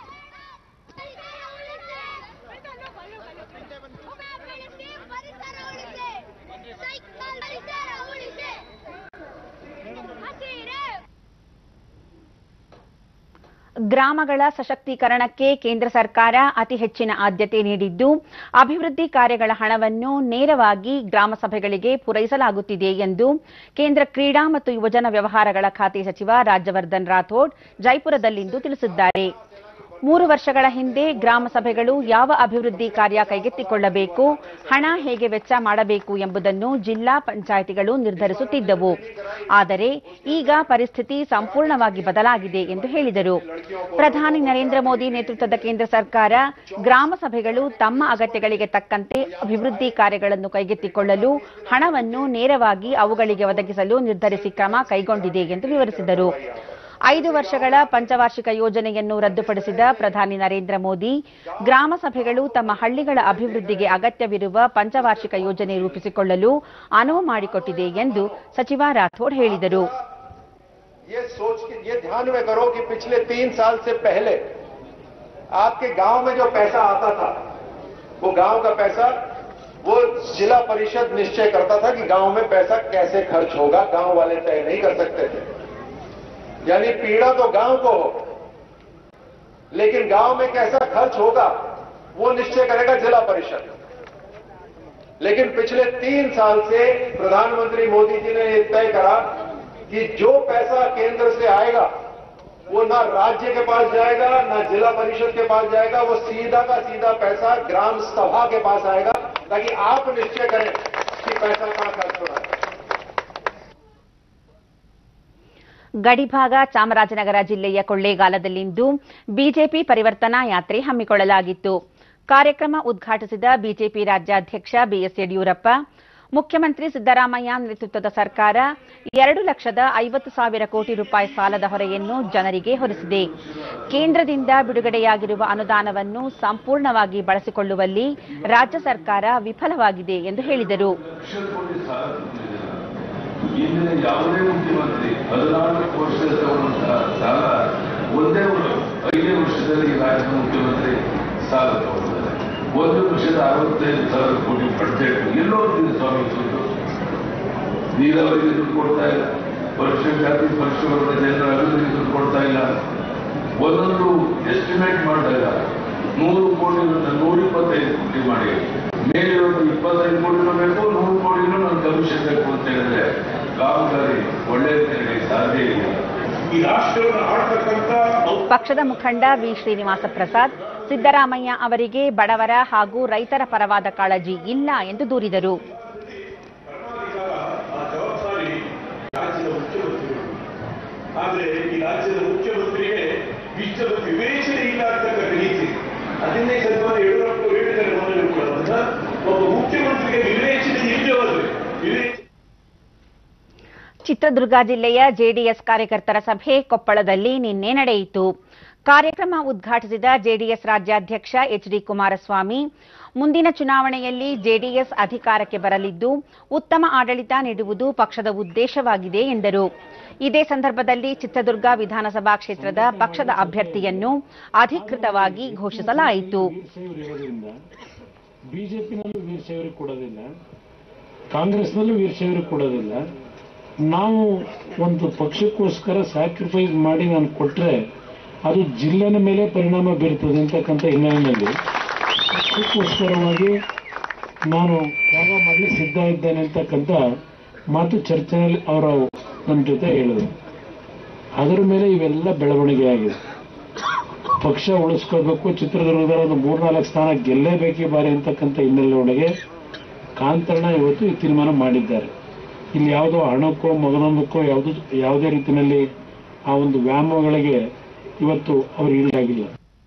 ಗ್ರಾಮಗಳ ಸಶಕ್ತೀಕರಣಕ್ಕೆ ಕೇಂದ್ರ ಸರ್ಕಾರ ಅತಿ ಹೆಚ್ಚಿನ ಆದ್ಯತೆ ನೀಡಿದ್ದು ಅಭಿವೃದ್ಧಿ ಕಾರ್ಯಗಳ ಹಣವನ್ನು ನೇರವಾಗಿ ಗ್ರಾಮ ಸಭೆಗಳಿಗೆ ಪೂರೈಸಲಾಗುತ್ತಿದೆ ಎಂದು ಕೇಂದ್ರ ಕ್ರೀಡಾ ಮತ್ತು ಯುವಜನ ವ್ಯವಹಾರಗಳ ಖಾತೆ ಸಚಿವ ರಾಜ್ಯವರ್ಧನ್ ರಾಥೋಡ್ ಜೈಪುರದಲ್ಲಿಂದು ತಿಳಿಸಿದ್ದಾರೆ ಮೂರು ವರ್ಷಗಳ ಹಿಂದೆ ಗ್ರಾಮ ಸಭೆಗಳು ಯಾವ ಅಭಿವೃದ್ಧಿ ಕಾರ್ಯ ಕೈಗೆತ್ತಿಕೊಳ್ಳಬೇಕು ಹಣ ಹೇಗೆ ವೆಚ್ಚ ಮಾಡಬೇಕು ಎಂಬುದನ್ನು ಜಿಲ್ಲಾ ಪಂಚಾಯಿತಿಗಳು ನಿರ್ಧರಿಸುತ್ತಿದ್ದವು ಆದರೆ ಈಗ ಪರಿಸ್ಥಿತಿ ಸಂಪೂರ್ಣವಾಗಿ ಬದಲಾಗಿದೆ ಎಂದು ಹೇಳಿದರು ಪ್ರಧಾನಿ ನರೇಂದ್ರ ಮೋದಿ ನೇತೃತ್ವದ ಕೇಂದ್ರ ಸರ್ಕಾರ ಗ್ರಾಮ ಸಭೆಗಳು ತಮ್ಮ ಅಗತ್ಯಗಳಿಗೆ ತಕ್ಕಂತೆ ಅಭಿವೃದ್ಧಿ ಕಾರ್ಯಗಳನ್ನು ಕೈಗೆತ್ತಿಕೊಳ್ಳಲು ಹಣವನ್ನು ನೇರವಾಗಿ ಅವುಗಳಿಗೆ ಒದಗಿಸಲು ನಿರ್ಧರಿಸಿ ಕ್ರಮ ಕೈಗೊಂಡಿದೆ ಎಂದು ವಿವರಿಸಿದರು ಐದು ವರ್ಷಗಳ ಪಂಚವಾರ್ಷಿಕ ಯೋಜನೆಯನ್ನು ರದ್ದುಪಡಿಸಿದ ಪ್ರಧಾನಿ ನರೇಂದ್ರ ಮೋದಿ ಗ್ರಾಮ ಸಭೆಗಳು ತಮ್ಮ ಹಳ್ಳಿಗಳ ಅಭಿವೃದ್ಧಿಗೆ ಅಗತ್ಯವಿರುವ ಪಂಚವಾರ್ಷಿಕ ಯೋಜನೆ ರೂಪಿಸಿಕೊಳ್ಳಲು ಅನುವು ಮಾಡಿಕೊಟ್ಟಿದೆ ಎಂದು ಸಚಿವ ರಾಥೋಡ್ ಹೇಳಿದರು ये सोच के ये ध्यान में करो कि पिछले तीन साल से पहले आपके गांव में जो पैसा आता था वो गांव का पैसा वो जिला परिषद निश्चय करता था कि गांव में पैसा कैसे खर्च होगा गांव वाले तय नहीं कर सकते थे यानी पीड़ा तो गांव को हो लेकिन गांव में कैसा खर्च होगा वो निश्चय करेगा जिला परिषद लेकिन पिछले तीन साल से प्रधानमंत्री मोदी जी ने ये तय करा कि जो पैसा केंद्र से आएगा वो ना राज्य के पास जाएगा ना जिला परिषद के पास जाएगा वो सीधा का सीधा पैसा ग्राम सभा के पास आएगा ताकि आप निश्चय करें कि पैसा कहां खर्च हो रहा है ಗಡಿಭಾಗ ಚಾಮರಾಜನಗರ ಜಿಲ್ಲೆಯ ಕೊಳ್ಳೇಗಾಲದಲ್ಲಿಂದು ಬಿಜೆಪಿ ಪರಿವರ್ತನಾ ಯಾತ್ರೆ ಹಮ್ಮಿಕೊಳ್ಳಲಾಗಿತ್ತು ಕಾರ್ಯಕ್ರಮ ಉದ್ಘಾಟಿಸಿದ ಬಿಜೆಪಿ ರಾಜ್ಯಾಧ್ಯಕ್ಷ ಬಿಎಸ್ ಯಡಿಯೂರಪ್ಪ ಮುಖ್ಯಮಂತ್ರಿ ಸಿದ್ದರಾಮಯ್ಯ ನೇತೃತ್ವದ ಸರ್ಕಾರ ಎರಡು ಲಕ್ಷದ ಐವತ್ತು ಸಾವಿರ ಕೋಟಿ ರೂಪಾಯಿ ಸಾಲದ ಹೊರೆಯನ್ನು ಜನರಿಗೆ ಹೊರಿಸಿದೆ ಕೇಂದ್ರದಿಂದ ಬಿಡುಗಡೆಯಾಗಿರುವ ಅನುದಾನವನ್ನು ಸಂಪೂರ್ಣವಾಗಿ ಬಳಸಿಕೊಳ್ಳುವಲ್ಲಿ ರಾಜ್ಯ ಸರ್ಕಾರ ವಿಫಲವಾಗಿದೆ ಎಂದು ಹೇಳಿದರು ಇಂದಿನ ಯಾವುದೇ ಮುಖ್ಯಮಂತ್ರಿ ಹದಿನಾಲ್ಕು ವರ್ಷದ ತಗೊಂಡಂತಹ ಸಾಲ ಒಂದೇ ಒಂದು ಐದೇ ವರ್ಷದಲ್ಲಿ ಈ ರಾಜ್ಯದ ಮುಖ್ಯಮಂತ್ರಿ ಸಾಲ ತಗೊಂಡಿದ್ದಾರೆ ಒಂದು ಲಕ್ಷದ ಅರವತ್ತೈದು ಸಾವಿರ ಕೋಟಿ ಬಡ್ಜೆಟ್ ಎಲ್ಲೋ ಸ್ವಾಮಿಸುವುದು ನೀರಾವರಿಗೆ ದುಡ್ಡು ಕೊಡ್ತಾ ಇಲ್ಲ ಪರಿಶಿಷ್ಟ ಜಾತಿ ಪರಿಶಿಷ್ಟ ವರ್ಗದ ಜನರ ಅಭಿವೃದ್ಧಿಗೆ ದುಡ್ಡು ಕೊಡ್ತಾ ಇಲ್ಲ ಒಂದೊಂದು ಎಸ್ಟಿಮೇಟ್ ಮಾಡಿದಾಗ ನೂರು ಕೋಟಿ ನೂರ ಇಪ್ಪತ್ತೈದು ಕೋಟಿ ಮಾಡಿ ಮೇಲಿರೋದು ಇಪ್ಪತ್ತೈದು ಕೋಟಿನೂ ಬೇಕು ನೂರು ಕೋಟಿನೂ ನಾನು ಕಮಿಷನ್ ಬೇಕು ಅಂತ ಹೇಳಿದ್ರೆ ಕಾಮಗಾರಿ ಒಳ್ಳೆಯ ಸಾಧ್ಯ ಇಲ್ಲ ಈ ರಾಷ್ಟ್ರವನ್ನು ಆಡ್ತಕ್ಕಂಥ ಪಕ್ಷದ ಮುಖಂಡ ವಿ ಶ್ರೀನಿವಾಸ ಪ್ರಸಾದ್ ಸಿದ್ದರಾಮಯ್ಯ ಅವರಿಗೆ ಬಡವರ ಹಾಗೂ ರೈತರ ಪರವಾದ ಕಾಳಜಿ ಇಲ್ಲ ಎಂದು ದೂರಿದರು ಆ ಜವಾಬ್ದಾರಿ ರಾಜ್ಯದ ಮುಖ್ಯಮಂತ್ರಿಗಳು ಆದ್ರೆ ಈ ರಾಜ್ಯದ ಮುಖ್ಯಮಂತ್ರಿಗೆ ಇಷ್ಟದ ವಿವೇಚನೆ ಇಲ್ಲ ಅಂತಕ್ಕಂಥ ರೀತಿ ಅದನ್ನೇ ಸ್ವಲ್ಪ ಯಡಿಯೂರಪ್ಪ ಹೇಳಿದ್ದಾರೆ ಮೊದಲು ಕೂಡ ಅಂತ ಒಬ್ಬ ಮುಖ್ಯಮಂತ್ರಿಗೆ ವಿವೇಚನೆ ಇಲ್ಲದೆ ಹೋದ್ರೆ ವಿವೇಚನೆ ಚಿತ್ರದುರ್ಗ ಜಿಲ್ಲೆಯ ಜೆಡಿಎಸ್ ಕಾರ್ಯಕರ್ತರ ಸಭೆ ಕೊಪ್ಪಳದಲ್ಲಿ ನಿನ್ನೆ ನಡೆಯಿತು ಕಾರ್ಯಕ್ರಮ ಉದ್ಘಾಟಿಸಿದ ಜೆಡಿಎಸ್ ರಾಜ್ಯಾಧ್ಯಕ್ಷ ಎಚ್ ಡಿ ಕುಮಾರಸ್ವಾಮಿ ಮುಂದಿನ ಚುನಾವಣೆಯಲ್ಲಿ ಜೆಡಿಎಸ್ ಅಧಿಕಾರಕ್ಕೆ ಬರಲಿದ್ದು ಉತ್ತಮ ಆಡಳಿತ ನೀಡುವುದು ಪಕ್ಷದ ಉದ್ದೇಶವಾಗಿದೆ ಎಂದರು ಇದೇ ಸಂದರ್ಭದಲ್ಲಿ ಚಿತ್ರದುರ್ಗ ವಿಧಾನಸಭಾ ಕ್ಷೇತ್ರದ ಪಕ್ಷದ ಅಭ್ಯರ್ಥಿಯನ್ನು ಅಧಿಕೃತವಾಗಿ ಘೋಷಿಸಲಾಯಿತು ಇರೋದ್ರಿಂದ ಬಿಜೆಪಿನಲ್ಲೂ ವೀರಶೈವರಿಗೆ ಕೊಡೋದಿಲ್ಲ ಕಾಂಗ್ರೆಸ್ನಲ್ಲೂ ವೀರಶೈವರಿಗೆ ಕೊಡೋದಿಲ್ಲ ನಾವು ಒಂದು ಪಕ್ಷಕ್ಕೋಸ್ಕರ ಸ್ಯಾಕ್ರಿಫೈಸ್ ಮಾಡಿ ನಾನು ಕೊಟ್ಟರೆ ಅದು ಜಿಲ್ಲೆನ ಮೇಲೆ ಪರಿಣಾಮ ಬೀರ್ತದೆ ಅಂತಕ್ಕಂಥ ಹಿನ್ನೆಲೆಯಲ್ಲಿ ಪಕ್ಷಕ್ಕೋಸ್ಕರವಾಗಿ ನಾನು ತ್ಯಾಗ ಮಾಡಲಿಕ್ಕೆ ಸಿದ್ಧ ಇದ್ದೇನೆ ಅಂತಕ್ಕಂಥ ಮಾತು ಚರ್ಚೆಯಲ್ಲಿ ಅವರು ನಮ್ಮ ಜೊತೆ ಹೇಳಿದ್ರು ಅದರ ಮೇಲೆ ಇವೆಲ್ಲ ಬೆಳವಣಿಗೆ ಆಗಿದೆ ಪಕ್ಷ ಉಳಿಸ್ಕೋಬೇಕು ಚಿತ್ರದುರ್ಗದ ಒಂದು ಮೂರ್ನಾಲ್ಕು ಸ್ಥಾನ ಗೆಲ್ಲೇಬೇಕು ಈ ಬಾರಿ ಅಂತಕ್ಕಂಥ ಹಿನ್ನೆಲೆ ಒಳಗೆ ಕಾಂತಣ್ಣ ಇವತ್ತು ಈ ತೀರ್ಮಾನ ಮಾಡಿದ್ದಾರೆ ಇಲ್ಲಿ ಯಾವುದೋ ಹಣಕ್ಕೋ ಮಗನೊಂದಕ್ಕೋ ಯಾವುದು ಯಾವುದೇ ರೀತಿಯಲ್ಲಿ ಆ ಒಂದು ವ್ಯಾಮೋಹಗಳಿಗೆ ಇವತ್ತು ಅವರು ಈಡಾಗಿಲ್ಲ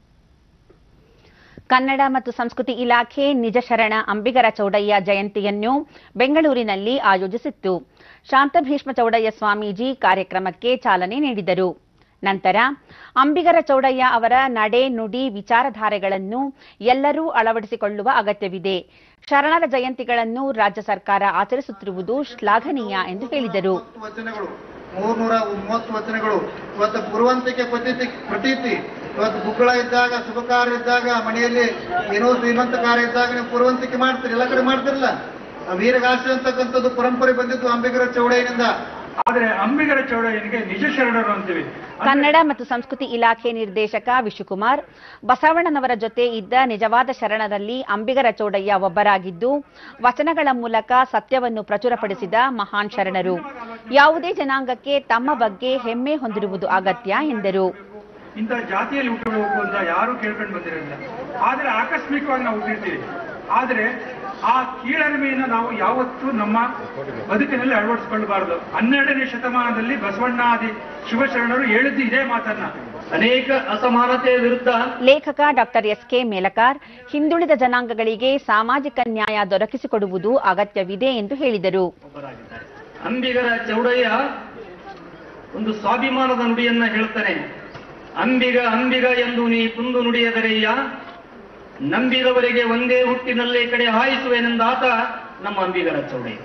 ಕನ್ನಡ ಮತ್ತು ಸಂಸ್ಕೃತಿ ಇಲಾಖೆ ನಿಜ ಶರಣ ಅಂಬಿಗರ ಚೌಡಯ್ಯ ಜಯಂತಿಯನ್ನು ಬೆಂಗಳೂರಿನಲ್ಲಿ ಆಯೋಜಿಸಿತ್ತು ಶಾಂತಭೀಷ್ಮ ಚೌಡಯ್ಯ ಸ್ವಾಮೀಜಿ ಕಾರ್ಯಕ್ರಮಕ್ಕೆ ಚಾಲನೆ ನೀಡಿದರು ನಂತರ ಅಂಬಿಗರ ಚೌಡಯ್ಯ ಅವರ ನಡೆ ನುಡಿ ವಿಚಾರಧಾರೆಗಳನ್ನು ಎಲ್ಲರೂ ಅಳವಡಿಸಿಕೊಳ್ಳುವ ಅಗತ್ಯವಿದೆ ಶರಣರ ಜಯಂತಿಗಳನ್ನು ರಾಜ್ಯ ಸರ್ಕಾರ ಆಚರಿಸುತ್ತಿರುವುದು ಶ್ಲಾಘನೀಯ ಎಂದು ಹೇಳಿದರು ವಚನಗಳು ಮೂರ್ನೂರ ಮೂವತ್ತು ವಚನಗಳು ಇವತ್ತು ಪುರುವಂತಿಕೆ ಪದ್ಧತಿ ಪ್ರತೀತಿ ಇವತ್ತು ಗುಗ್ಗಳ ಇದ್ದಾಗ ಶುಭ ಕಾರ್ಯ ಇದ್ದಾಗ ಮನೆಯಲ್ಲಿ ಏನೋ ಶ್ರೀಮಂತ ಕಾರ್ಯ ಇದ್ದಾಗ ನೀವು ಪುರುವಂತಿಕೆ ಮಾಡ್ತೀರಿ ಎಲ್ಲ ಕಡೆ ಮಾಡ್ತಿರಲ್ಲ ಆ ವೀರಗಾಸೆ ಅಂತಕ್ಕಂಥದ್ದು ಪರಂಪರೆ ಬಂದಿದ್ದು ಅಂಬಿಗರ ಚೌಡಯ್ಯನಿಂದ ಆದ್ರೆ ಅಂಬಿಗರ ಚೌಡಯ್ಯನಿಗೆ ನಿಜ ಶರಣರು ಅಂತೀವಿ ಕನ್ನಡ ಮತ್ತು ಸಂಸ್ಕೃತಿ ಇಲಾಖೆ ನಿರ್ದೇಶಕ ವಿಶುಕುಮಾರ್ ಬಸವಣ್ಣನವರ ಜೊತೆ ಇದ್ದ ನಿಜವಾದ ಶರಣರಲ್ಲಿ ಅಂಬಿಗರ ಚೌಡಯ್ಯ ಒಬ್ಬರಾಗಿದ್ದು ವಚನಗಳ ಮೂಲಕ ಸತ್ಯವನ್ನು ಪ್ರಚುರಪಡಿಸಿದ ಮಹಾನ್ ಶರಣರು ಯಾವುದೇ ಜನಾಂಗಕ್ಕೆ ತಮ್ಮ ಬಗ್ಗೆ ಹೆಮ್ಮೆ ಹೊಂದಿರುವುದು ಅಗತ್ಯ ಎಂದರು ಇಂಥ ಜಾತಿಯಲ್ಲಿ ಹುಟ್ಟಬೇಕು ಅಂತ ಯಾರು ಕೇಳ್ಕೊಂಡು ಬಂದಿರಲಿಲ್ಲ ಆದ್ರೆ ಆಕಸ್ಮಿಕವಾಗಿ ನಾವು ಹುಟ್ಟಿರ್ತೀವಿ ಆದ್ರೆ ಆ ಕೀಳರಿಮೆಯನ್ನು ನಾವು ಯಾವತ್ತೂ ನಮ್ಮ ಬದುಕಿನಲ್ಲಿ ಅಳವಡಿಸಿಕೊಳ್ಳಬಾರದು ಹನ್ನೆರಡನೇ ಶತಮಾನದಲ್ಲಿ ಬಸವಣ್ಣಾದಿ ಶಿವಶರಣರು ಹೇಳಿದ್ದು ಇದೇ ಮಾತನ್ನ ಅನೇಕ ಅಸಮಾನತೆಯ ವಿರುದ್ಧ ಲೇಖಕ ಡಾಕ್ಟರ್ ಎಸ್ ಕೆ ಮೇಲಕಾರ್ ಹಿಂದುಳಿದ ಜನಾಂಗಗಳಿಗೆ ಸಾಮಾಜಿಕ ನ್ಯಾಯ ದೊರಕಿಸಿಕೊಡುವುದು ಅಗತ್ಯವಿದೆ ಎಂದು ಹೇಳಿದರು ಅಂಬಿಗರ ಚೌಡಯ್ಯ ಒಂದು ಸ್ವಾಭಿಮಾನದ ನುಡಿಯನ್ನ ಹೇಳ್ತಾನೆ ಅಂಬಿಗ ಅಂಬಿಗ ಎಂದು ನೀ ಕುಂದು ನುಡಿಯದರೆಯ್ಯ ನಂಬಿದವರಿಗೆ ಒಂದೇ ಹುಟ್ಟಿನಲ್ಲೇ ಕಡೆ ಹಾಯಿಸುವೆನೆಂದ ಆತ ನಮ್ಮ ಅಂಬಿಗರ ಚೌಡಯ್ಯ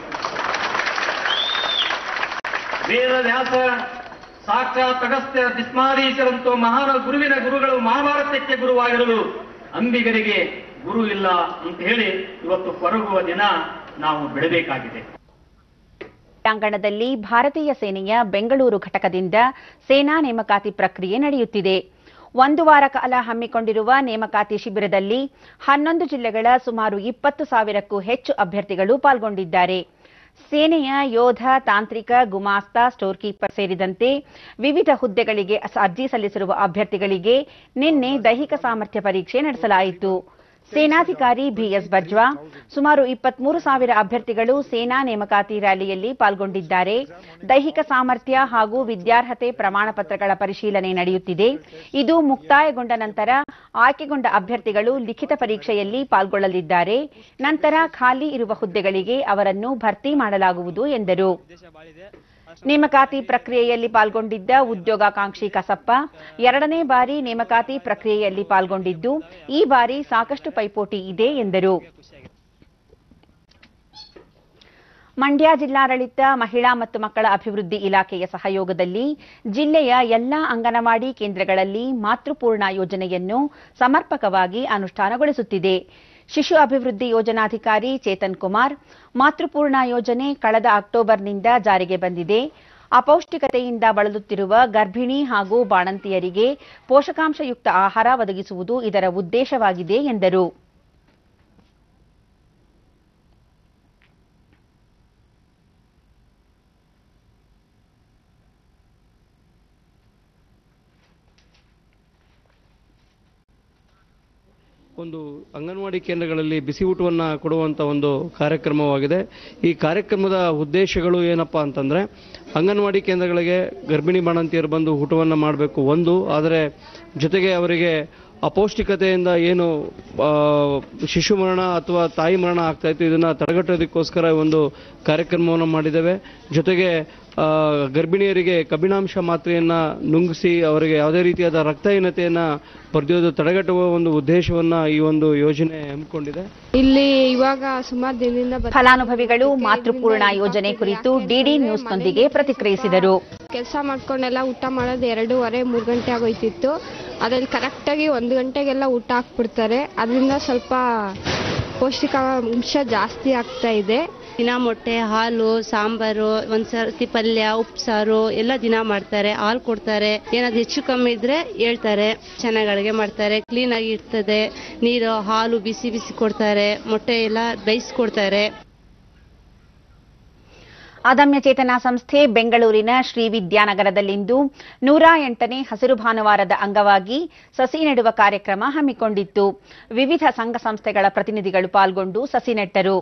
ವೇದ ವ್ಯಾಸ ಸಾಕ್ಷಾತ್ ಅಗಸ್ತ್ಯ ಭೀಷ್ಮಾದೀಶರಂತೋ ಮಹಾನ ಗುರುವಿನ ಗುರುಗಳು ಮಹಾಭಾರತಕ್ಕೆ ಗುರುವಾಗಿರಲು ಅಂಬಿಗರಿಗೆ ಗುರು ಇಲ್ಲ ಅಂತ ಹೇಳಿ ಇವತ್ತು ಕೊರಗುವ ದಿನ ನಾವು ಬಿಡಬೇಕಾಗಿದೆ ಕ್ರೀಡಾಂಗಣದಲ್ಲಿ ಭಾರತೀಯ ಸೇನೆಯ ಬೆಂಗಳೂರು ಘಟಕದಿಂದ ಸೇನಾ ನೇಮಕಾತಿ ಪ್ರಕ್ರಿಯೆ ನಡೆಯುತ್ತಿದೆ ಒಂದು ವಾರ ಕಾಲ ಹಮ್ಮಿಕೊಂಡಿರುವ ನೇಮಕಾತಿ ಶಿಬಿರದಲ್ಲಿ ಹನ್ನೊಂದು ಜಿಲ್ಲೆಗಳ ಸುಮಾರು ಇಪ್ಪತ್ತು ಸಾವಿರಕ್ಕೂ ಹೆಚ್ಚು ಅಭ್ಯರ್ಥಿಗಳು ಪಾಲ್ಗೊಂಡಿದ್ದಾರೆ ಸೇನೆಯ ಯೋಧ ತಾಂತ್ರಿಕ ಗುಮಾಸ್ತ ಸ್ಟೋರ್ ಕೀಪರ್ ಸೇರಿದಂತೆ ವಿವಿಧ ಹುದ್ದೆಗಳಿಗೆ ಅರ್ಜಿ ಸಲ್ಲಿಸಿರುವ ಅಭ್ಯರ್ಥಿಗಳಿಗೆ ನಿನ್ನೆ ದೈಹಿಕ ಸಾಮರ್ಥ್ಯ ಪರೀಕ್ಷೆ ನಡೆಸಲಾಯಿತು ಸೇನಾಧಿಕಾರಿ ಬಿಎಸ್ ಬಜ್ವಾ ಸುಮಾರು ಇಪ್ಪತ್ಮೂರು ಸಾವಿರ ಅಭ್ಯರ್ಥಿಗಳು ಸೇನಾ ನೇಮಕಾತಿ ರ್ಯಾಲಿಯಲ್ಲಿ ಪಾಲ್ಗೊಂಡಿದ್ದಾರೆ ದೈಹಿಕ ಸಾಮರ್ಥ್ಯ ಹಾಗೂ ವಿದ್ಯಾರ್ಹತೆ ಪ್ರಮಾಣ ಪತ್ರಗಳ ಪರಿಶೀಲನೆ ನಡೆಯುತ್ತಿದೆ ಇದು ಮುಕ್ತಾಯಗೊಂಡ ನಂತರ ಆಯ್ಕೆಗೊಂಡ ಅಭ್ಯರ್ಥಿಗಳು ಲಿಖಿತ ಪರೀಕ್ಷೆಯಲ್ಲಿ ಪಾಲ್ಗೊಳ್ಳಲಿದ್ದಾರೆ ನಂತರ ಖಾಲಿ ಇರುವ ಹುದ್ದೆಗಳಿಗೆ ಅವರನ್ನು ಭರ್ತಿ ಮಾಡಲಾಗುವುದು ಎಂದರು ನೇಮಕಾತಿ ಪ್ರಕ್ರಿಯೆಯಲ್ಲಿ ಪಾಲ್ಗೊಂಡಿದ್ದ ಉದ್ಯೋಗಾಕಾಂಕ್ಷಿ ಕಸಪ್ಪ ಎರಡನೇ ಬಾರಿ ನೇಮಕಾತಿ ಪ್ರಕ್ರಿಯೆಯಲ್ಲಿ ಪಾಲ್ಗೊಂಡಿದ್ದು ಈ ಬಾರಿ ಸಾಕಷ್ಟು ಪೈಪೋಟಿ ಇದೆ ಎಂದರು ಮಂಡ್ಯ ಜಿಲ್ಲಾಡಳಿತ ಮಹಿಳಾ ಮತ್ತು ಮಕ್ಕಳ ಅಭಿವೃದ್ಧಿ ಇಲಾಖೆಯ ಸಹಯೋಗದಲ್ಲಿ ಜಿಲ್ಲೆಯ ಎಲ್ಲಾ ಅಂಗನವಾಡಿ ಕೇಂದ್ರಗಳಲ್ಲಿ ಮಾತೃಪೂರ್ಣ ಯೋಜನೆಯನ್ನು ಸಮರ್ಪಕವಾಗಿ ಅನುಷ್ಠಾನಗೊಳಿಸುತ್ತಿದೆ ಶಿಶು ಅಭಿವೃದ್ಧಿ ಯೋಜನಾಧಿಕಾರಿ ಚೇತನ್ ಕುಮಾರ್ ಮಾತೃಪೂರ್ಣ ಯೋಜನೆ ಕಳೆದ ಅಕ್ಟೋಬರ್ನಿಂದ ಜಾರಿಗೆ ಬಂದಿದೆ ಅಪೌಷ್ಟಿಕತೆಯಿಂದ ಬಳಲುತ್ತಿರುವ ಗರ್ಭಿಣಿ ಹಾಗೂ ಬಾಣಂತಿಯರಿಗೆ ಪೋಷಕಾಂಶಯುಕ್ತ ಆಹಾರ ಒದಗಿಸುವುದು ಇದರ ಉದ್ದೇಶವಾಗಿದೆ ಎಂದರು ಒಂದು ಅಂಗನವಾಡಿ ಕೇಂದ್ರಗಳಲ್ಲಿ ಬಿಸಿ ಊಟವನ್ನು ಕೊಡುವಂಥ ಒಂದು ಕಾರ್ಯಕ್ರಮವಾಗಿದೆ ಈ ಕಾರ್ಯಕ್ರಮದ ಉದ್ದೇಶಗಳು ಏನಪ್ಪಾ ಅಂತಂದರೆ ಅಂಗನವಾಡಿ ಕೇಂದ್ರಗಳಿಗೆ ಗರ್ಭಿಣಿ ಬಾಣಂತಿಯರು ಬಂದು ಊಟವನ್ನು ಮಾಡಬೇಕು ಒಂದು ಆದರೆ ಜೊತೆಗೆ ಅವರಿಗೆ ಅಪೌಷ್ಟಿಕತೆಯಿಂದ ಏನು ಆ, ಶಿಶು ಮರಣ ಅಥವಾ ತಾಯಿ ಮರಣ ಆಗ್ತಾ ಇತ್ತು ಇದನ್ನು ತಡೆಗಟ್ಟೋದಕ್ಕೋಸ್ಕರ ಒಂದು ಕಾರ್ಯಕ್ರಮವನ್ನು ಮಾಡಿದ್ದೇವೆ ಜೊತೆಗೆ ಆ, ಗರ್ಭಿಣಿಯರಿಗೆ ಕಬ್ಬಿಣಾಂಶ ಮಾತ್ರೆಯನ್ನು ನುಂಗಿಸಿ ಅವರಿಗೆ ಯಾವುದೇ ರೀತಿಯಾದ ರಕ್ತಹೀನತೆಯನ್ನು ಪಡೆಯೋದು ತಡೆಗಟ್ಟುವ ಒಂದು ಉದ್ದೇಶವನ್ನು ಈ ಒಂದು ಯೋಜನೆ ಹಮ್ಮಿಕೊಂಡಿದೆ ಇಲ್ಲಿ ಇವಾಗ ಸುಮಾರು ದಿನದಿಂದ ಬರ್ತಾ ಫಲಾನುಭವಿಗಳು ಮಾತೃಪೂರ್ಣ ಯೋಜನೆ ಕುರಿತು ಡಿಡಿ ನ್ಯೂಸ್ನೊಂದಿಗೆ ಪ್ರತಿಕ್ರಿಯಿಸಿದರು ಕೆಲಸ ಮಾಡ್ಕೊಂಡೆಲ್ಲ ಊಟ ಮಾಡೋದು ಎರಡೂವರೆ ಮೂರು ಗಂಟೆ ಆಗೋಯ್ತಿತ್ತು ಅದ್ರಲ್ಲಿ ಕರೆಕ್ಟಾಗಿ ಒಂದು ಗಂಟೆಗೆಲ್ಲ ಊಟ ಹಾಕ್ಬಿಡ್ತಾರೆ ಅದರಿಂದ ಸ್ವಲ್ಪ ಪೌಷ್ಟಿಕಾಂಶ ಜಾಸ್ತಿ ಆಗ್ತಾ ಇದೆ ದಿನ ಮೊಟ್ಟೆ ಹಾಲು ಸಾಂಬಾರು ಒಂದ್ ಸರ್ತಿ ಪಲ್ಯ ಉಪ್ಸಾರು ಎಲ್ಲ ದಿನ ಮಾಡ್ತಾರೆ ಹಾಲು ಕೊಡ್ತಾರೆ ಏನಾದ್ರು ಹೆಚ್ಚು ಕಮ್ಮಿ ಇದ್ರೆ ಹೇಳ್ತಾರೆ ಚೆನ್ನಾಗಿ ಅಡುಗೆ ಮಾಡ್ತಾರೆ ಕ್ಲೀನ್ ಆಗಿ ಇರ್ತದೆ ನೀರು ಹಾಲು ಬಿಸಿ ಬಿಸಿ ಕೊಡ್ತಾರೆ ಮೊಟ್ಟೆ ಎಲ್ಲ ಬೇಯಿಸ್ಕೊಡ್ತಾರೆ ಅದಮ್ಯ ಚೇತನ ಸಂಸ್ಥೆ ಬೆಂಗಳೂರಿನ ಶ್ರೀ ವಿದ್ಯಾನಗರದಲ್ಲಿಂದು ನೂರ ಎಂಟನೇ ಹಸಿರು ಭಾನುವಾರದ ಅಂಗವಾಗಿ ಸಸಿ ನೆಡುವ ಕಾರ್ಯಕ್ರಮ ಹಮ್ಮಿಕೊಂಡಿತ್ತು ವಿವಿಧ ಸಂಘ ಸಂಸ್ಥೆಗಳ ಪ್ರತಿನಿಧಿಗಳು ಪಾಲ್ಗೊಂಡು ಸಸಿ ನೆಟ್ಟರು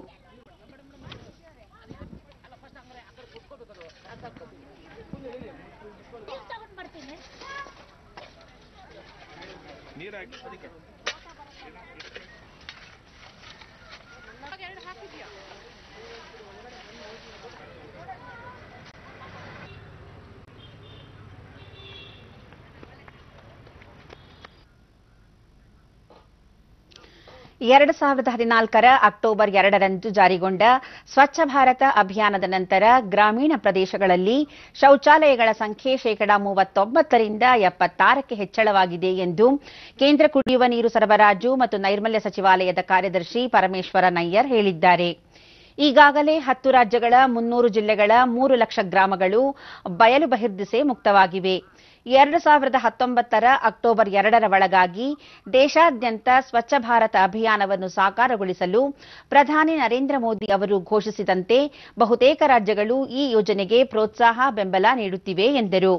ಎರಡು ಸಾವಿರದ ಹದಿನಾಲ್ಕರ ಅಕ್ಟೋಬರ್ ಎರಡರಂದು ಜಾರಿಗೊಂಡ ಸ್ವಚ್ಛ ಭಾರತ ಅಭಿಯಾನದ ನಂತರ ಗ್ರಾಮೀಣ ಪ್ರದೇಶಗಳಲ್ಲಿ ಶೌಚಾಲಯಗಳ ಸಂಖ್ಯೆ ಶೇಕಡಾ ಮೂವತ್ತೊಂಬತ್ತರಿಂದ ಎಪ್ಪತ್ತಾರಕ್ಕೆ ಹೆಚ್ಚಳವಾಗಿದೆ ಎಂದು ಕೇಂದ್ರ ಕುಡಿಯುವ ನೀರು ಸರಬರಾಜು ಮತ್ತು ನೈರ್ಮಲ್ಯ ಸಚಿವಾಲಯದ ಕಾರ್ಯದರ್ಶಿ ಪರಮೇಶ್ವರ ನಯ್ಯರ್ ಹೇಳಿದ್ದಾರೆ ಈಗಾಗಲೇ ಹತ್ತು ರಾಜ್ಯಗಳ ಮುನ್ನೂರು ಜಿಲ್ಲೆಗಳ ಮೂರು ಲಕ್ಷ ಗ್ರಾಮಗಳು ಬಯಲು ಬಹಿರ್ದೆಸೆ ಮುಕ್ತವಾಗಿವೆ ಎರಡು ಸಾವಿರದ ಹತ್ತೊಂಬತ್ತರ ಅಕ್ಟೋಬರ್ ಎರಡರ ಒಳಗಾಗಿ ದೇಶಾದ್ಯಂತ ಸ್ವಚ್ಛ ಭಾರತ ಅಭಿಯಾನವನ್ನು ಸಾಕಾರಗೊಳಿಸಲು ಪ್ರಧಾನಿ ನರೇಂದ್ರ ಮೋದಿ ಅವರು ಘೋಷಿಸಿದಂತೆ ಬಹುತೇಕ ರಾಜ್ಯಗಳು ಈ ಯೋಜನೆಗೆ ಪ್ರೋತ್ಸಾಹ ಬೆಂಬಲ ನೀಡುತ್ತಿವೆ ಎಂದರು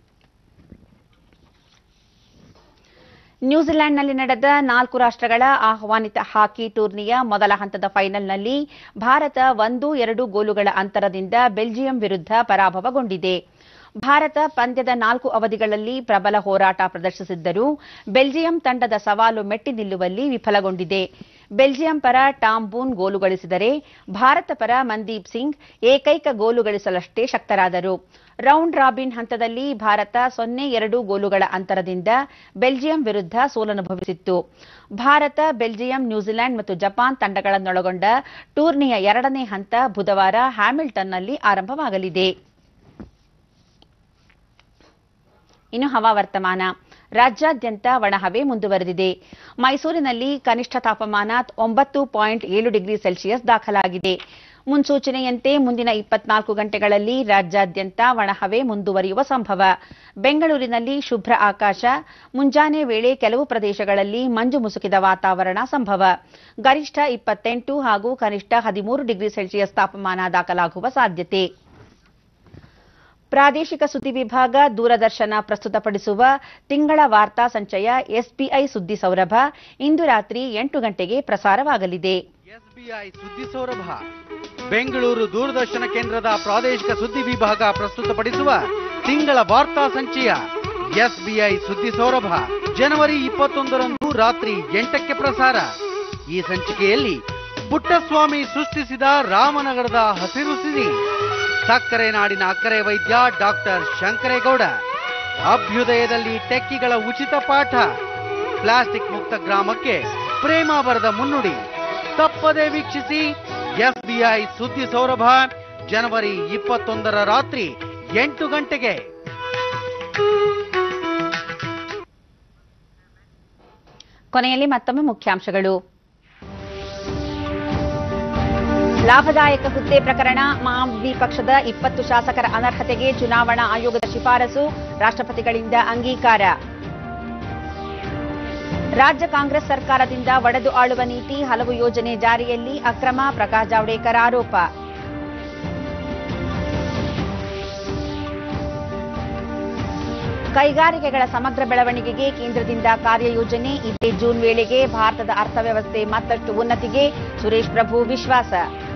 ನ್ಯೂಜಿಲೆಂಡ್ನಲ್ಲಿ ನಡೆದ ನಾಲ್ಕು ರಾಷ್ಟ್ರಗಳ ಆಹ್ವಾನಿತ ಹಾಕಿ ಟೂರ್ನಿಯ ಮೊದಲ ಹಂತದ ಫೈನಲ್ನಲ್ಲಿ ಭಾರತ ಒಂದು ಎರಡು ಗೋಲುಗಳ ಅಂತರದಿಂದ ಬೆಲ್ಜಿಯಂ ವಿರುದ್ಧ ಪರಾಭವಗೊಂಡಿದೆ ಭಾರತ ಪಂದ್ಯದ ನಾಲ್ಕು ಅವಧಿಗಳಲ್ಲಿ ಪ್ರಬಲ ಹೋರಾಟ ಪ್ರದರ್ಶಿಸಿದ್ದರೂ ಬೆಲ್ಜಿಯಂ ತಂಡದ ಸವಾಲು ಮೆಟ್ಟಿ ನಿಲ್ಲುವಲ್ಲಿ ವಿಫಲಗೊಂಡಿದೆ ಬೆಲ್ಜಿಯಂ ಪರ ಟಾಮ್ ಬೂನ್ ಗೋಲು ಗಳಿಸಿದರೆ ಭಾರತ ಪರ ಮನ್ದೀಪ್ ಸಿಂಗ್ ಏಕೈಕ ಗೋಲು ಗಳಿಸಲಷ್ಟೇ ಶಕ್ತರಾದರು ರೌಂಡ್ ರಾಬಿನ್ ಹಂತದಲ್ಲಿ ಭಾರತ ಸೊನ್ನೆ ಎರಡು ಗೋಲುಗಳ ಅಂತರದಿಂದ ಬೆಲ್ಜಿಯಂ ವಿರುದ್ಧ ಸೋಲನುಭವಿಸಿತ್ತು ಭಾರತ ಬೆಲ್ಜಿಯಂ ನ್ಯೂಜಿಲೆಂಡ್ ಮತ್ತು ಜಪಾನ್ ತಂಡಗಳನ್ನೊಳಗೊಂಡ ಟೂರ್ನಿಯ ಎರಡನೇ ಹಂತ ಬುಧವಾರ ಹ್ಯಾಮಿಲ್ಟನ್ನಲ್ಲಿ ಆರಂಭವಾಗಲಿದೆ ಇನ್ನು ಹವಾವರ್ತಮಾನ ರಾಜ್ಯಾದ್ಯಂತ ಒಣಹವೆ ಮುಂದುವರೆದಿದೆ ಮೈಸೂರಿನಲ್ಲಿ ಕನಿಷ್ಠ ತಾಪಮಾನ ಒಂಬತ್ತು ಪಾಯಿಂಟ್ ಏಳು ಡಿಗ್ರಿ ಸೆಲ್ಸಿಯಸ್ ದಾಖಲಾಗಿದೆ ಮುನ್ಸೂಚನೆಯಂತೆ ಮುಂದಿನ ಇಪ್ಪತ್ನಾಲ್ಕು ಗಂಟೆಗಳಲ್ಲಿ ರಾಜ್ಯಾದ್ಯಂತ ಒಣಹವೆ ಮುಂದುವರಿಯುವ ಸಂಭವ ಬೆಂಗಳೂರಿನಲ್ಲಿ ಶುಭ್ರ ಆಕಾಶ ಮುಂಜಾನೆ ವೇಳೆ ಕೆಲವು ಪ್ರದೇಶಗಳಲ್ಲಿ ಮಂಜು ಮುಸುಕಿದ ವಾತಾವರಣ ಸಂಭವ ಗರಿಷ್ಠ ಇಪ್ಪತ್ತೆಂಟು ಹಾಗೂ ಕನಿಷ್ಠ ಹದಿಮೂರು ಡಿಗ್ರಿ ಸೆಲ್ಸಿಯಸ್ ತಾಪಮಾನ ದಾಖಲಾಗುವ ಸಾಧ್ಯತೆ ಪ್ರಾದೇಶಿಕ ಸುದ್ದಿ ವಿಭಾಗ ದೂರದರ್ಶನ ಪ್ರಸ್ತುತಪಡಿಸುವ ತಿಂಗಳ ವಾರ್ತಾ ಸಂಚಯ ಎಸ್ಬಿಐ ಸುದ್ದಿ ಸೌರಭ ಇಂದು ರಾತ್ರಿ ಎಂಟು ಗಂಟೆಗೆ ಪ್ರಸಾರವಾಗಲಿದೆ ಎಸ್ಬಿಐ ಸುದ್ದಿ ಸೌರಭ ಬೆಂಗಳೂರು ದೂರದರ್ಶನ ಕೇಂದ್ರದ ಪ್ರಾದೇಶಿಕ ಸುದ್ದಿ ವಿಭಾಗ ಪ್ರಸ್ತುತಪಡಿಸುವ ತಿಂಗಳ ವಾರ್ತಾ ಸಂಚಯ ಎಸ್ಬಿಐ ಸುದ್ದಿ ಸೌರಭ ಜನವರಿ ಇಪ್ಪತ್ತೊಂದರಂದು ರಾತ್ರಿ ಎಂಟಕ್ಕೆ ಪ್ರಸಾರ ಈ ಸಂಚಿಕೆಯಲ್ಲಿ ಪುಟ್ಟಸ್ವಾಮಿ ಸೃಷ್ಟಿಸಿದ ರಾಮನಗರದ ಹಸಿರು ಸಿರಿ ಸಕ್ಕರೆ ನಾಡಿನ ಅಕ್ಕರೆ ವೈದ್ಯ ಡಾಕ್ಟರ್ ಶಂಕರೇಗೌಡ ಅಭ್ಯುದಯದಲ್ಲಿ ಟೆಕ್ಕಿಗಳ ಉಚಿತ ಪಾಠ ಪ್ಲಾಸ್ಟಿಕ್ ಮುಕ್ತ ಗ್ರಾಮಕ್ಕೆ ಪ್ರೇಮ ಬರೆದ ಮುನ್ನುಡಿ ತಪ್ಪದೆ ವೀಕ್ಷಿಸಿ ಎಸ್ಬಿಐ ಸುದ್ದಿ ಸೌರಭ ಜನವರಿ ಇಪ್ಪತ್ತೊಂದರ ರಾತ್ರಿ ಎಂಟು ಗಂಟೆಗೆ ಕೊನೆಯಲ್ಲಿ ಮತ್ತೊಮ್ಮೆ ಮುಖ್ಯಾಂಶಗಳು ಲಾಭದಾಯಕ ಹುದ್ದೆ ಪ್ರಕರಣ ಮಾವಿ ಪಕ್ಷದ ಇಪ್ಪತ್ತು ಶಾಸಕರ ಅನರ್ಹತೆಗೆ ಚುನಾವಣಾ ಆಯೋಗದ ಶಿಫಾರಸು ರಾಷ್ಟ್ರಪತಿಗಳಿಂದ ಅಂಗೀಕಾರ ರಾಜ್ಯ ಕಾಂಗ್ರೆಸ್ ಸರ್ಕಾರದಿಂದ ಒಡೆದು ಆಳುವ ನೀತಿ ಹಲವು ಯೋಜನೆ ಜಾರಿಯಲ್ಲಿ ಅಕ್ರಮ ಪ್ರಕಾಶ್ ಜಾವಡೇಕರ್ ಆರೋಪ ಕೈಗಾರಿಕೆಗಳ ಸಮಗ್ರ ಬೆಳವಣಿಗೆಗೆ ಕೇಂದ್ರದಿಂದ ಕಾರ್ಯಯೋಜನೆ ಇದೇ ಜೂನ್ ವೇಳೆಗೆ ಭಾರತದ ಅರ್ಥವ್ಯವಸ್ಥೆ ಮತ್ತಷ್ಟು ಉನ್ನತಿಗೆ ಸುರೇಶ್ ಪ್ರಭು ವಿಶ್ವಾಸ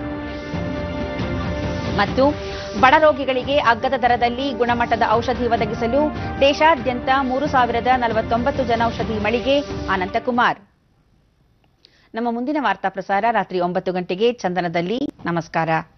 ಮತ್ತು ಬಡ ರೋಗಿಗಳಿಗೆ ಅಗ್ಗದ ದರದಲ್ಲಿ ಗುಣಮಟ್ಟದ ಔಷಧಿ ಒದಗಿಸಲು ದೇಶಾದ್ಯಂತ ಮೂರು ಸಾವಿರದ ನಲವತ್ತೊಂಬತ್ತು ಜನೌಷಧಿ ಮಳಿಗೆ ಅನಂತಕುಮಾರ್ ನಮ್ಮ ಮುಂದಿನ ವಾರ್ತಾ ಪ್ರಸಾರ ರಾತ್ರಿ ಒಂಬತ್ತು ಗಂಟೆಗೆ ಚಂದನದಲ್ಲಿ ನಮಸ್ಕಾರ